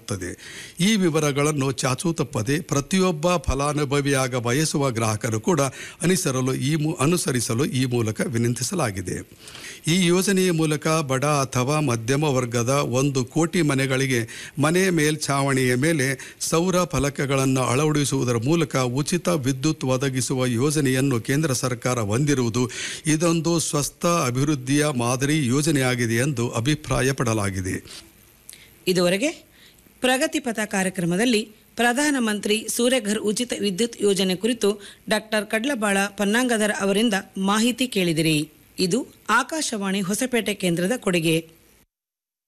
ನೀಡಲಾಗುತ್ತದೆ ಈ ವಿವರಗಳನ್ನು ಚಾಚೂ ತಪ್ಪದೆ ಪ್ರತಿಯೊಬ್ಬ ಫಲಾನುಭವಿಯಾಗ ಬಯಸುವ ಗ್ರಾಹಕರು ಕೂಡ ಅನುಸರಲು ಈ ಮೂ ಅನುಸರಿಸಲು ಈ ಮೂಲಕ ವಿನಂತಿಸಲಾಗಿದೆ ಈ ಯೋಜನೆಯ ಮೂಲಕ ಬಡ ಅಥವಾ ಮಧ್ಯಮ ವರ್ಗದ ಒಂದು ಕೋಟಿ ಮನೆಗಳಿಗೆ ಮನೆ ಮೇಲ್ಛಾವಣಿಯ ಮೇಲೆ ಸೌರ ಫಲಕಗಳನ್ನು ಅಳವಡಿಸುವುದರ ಮೂಲಕ ಉಚಿತ ವಿದ್ಯುತ್ ಒದಗಿಸುವ ಯೋಜನೆಯನ್ನು ಕೇಂದ್ರ ಸರ್ಕಾರ ಹೊಂದಿರುವುದು ಇದೊಂದು ಸ್ವಸ್ಥ ಅಭಿವೃದ್ಧಿಯ ಮಾದರಿ ಯೋಜನೆಯಾಗಿದೆ ಎಂದು ಅಭಿಪ್ರಾಯಪಡಲಾಗಿದೆ ಇದುವರೆಗೆ ಪ್ರಗತಿ ಪಥ ಕಾರ್ಯಕ್ರಮದಲ್ಲಿ ಪ್ರಧಾನಮಂತ್ರಿ ಸೂರ್ಯಘರ್ ಉಚಿತ ವಿದ್ಯುತ್ ಯೋಜನೆ ಕುರಿತು ಡಾಕ್ಟರ್ ಕಡ್ಲಬಾಳ ಪನ್ನಾಂಗದರ್ ಅವರಿಂದ ಮಾಹಿತಿ ಕೇಳಿದಿರಿ ಇದು ಆಕಾಶವಾಣಿ ಹೊಸಪೇಟೆ ಕೇಂದ್ರದ ಕೊಡುಗೆ